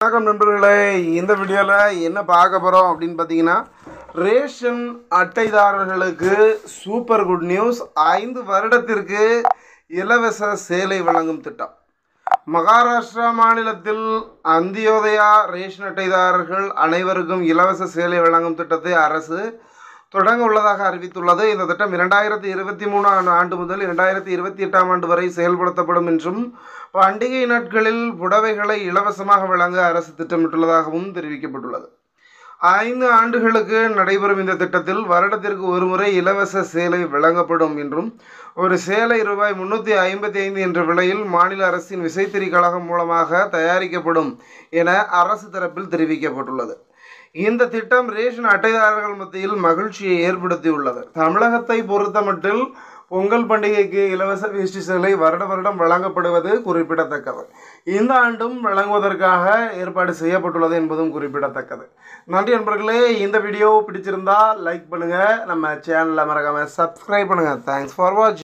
வணக்கம் நண்பர்களே இந்த வீடியோவில் என்ன பார்க்க போகிறோம் அப்படின்னு பார்த்தீங்கன்னா ரேஷன் அட்டைதாரர்களுக்கு சூப்பர் குட் நியூஸ் ஐந்து வருடத்திற்கு இலவச சேலை வழங்கும் திட்டம் மகாராஷ்டிரா மாநிலத்தில் அந்தியோதயா ரேஷன் அட்டைதாரர்கள் அனைவருக்கும் இலவச சேலை வழங்கும் திட்டத்தை அரசு தொடங்க உள்ளதாக அறிவித்துள்ளது இந்த திட்டம் இரண்டாயிரத்தி இருபத்தி மூணாம் ஆண்டு முதல் இரண்டாயிரத்தி இருபத்தி எட்டாம் ஆண்டு வரை செயல்படுத்தப்படும் என்றும் பண்டிகை நாட்களில் புடவைகளை இலவசமாக வழங்க அரசு திட்டமிட்டுள்ளதாகவும் தெரிவிக்கப்பட்டுள்ளது ஐந்து ஆண்டுகளுக்கு நடைபெறும் இந்த திட்டத்தில் வருடத்திற்கு ஒருமுறை இலவச சேலை வழங்கப்படும் என்றும் ஒரு சேலை ரூபாய் முன்னூற்றி ஐம்பத்தி ஐந்து என்ற விலையில் மாநில அரசின் விசைத்தறி கழகம் மூலமாக தயாரிக்கப்படும் என அரசு தரப்பில் தெரிவிக்கப்பட்டுள்ளது இந்த திட்டம் ரேஷன் அட்டைதாரர்கள் மத்தியில் மகிழ்ச்சியை ஏற்படுத்தியுள்ளது தமிழகத்தை பொறுத்தமட்டில் பொங்கல் பண்டிகைக்கு இலவச வேஷ்டி சேலை வருட வருடம் வழங்கப்படுவது குறிப்பிடத்தக்கது இந்த ஆண்டும் வழங்குவதற்காக ஏற்பாடு செய்யப்பட்டுள்ளது என்பதும் குறிப்பிடத்தக்கது நன்றி நண்பர்களே இந்த வீடியோ பிடிச்சிருந்தா லைக் பண்ணுங்கள் நம்ம சேனலை மறக்காமல் சப்ஸ்கிரைப் பண்ணுங்கள் தேங்க்ஸ் ஃபார் வாட்சிங்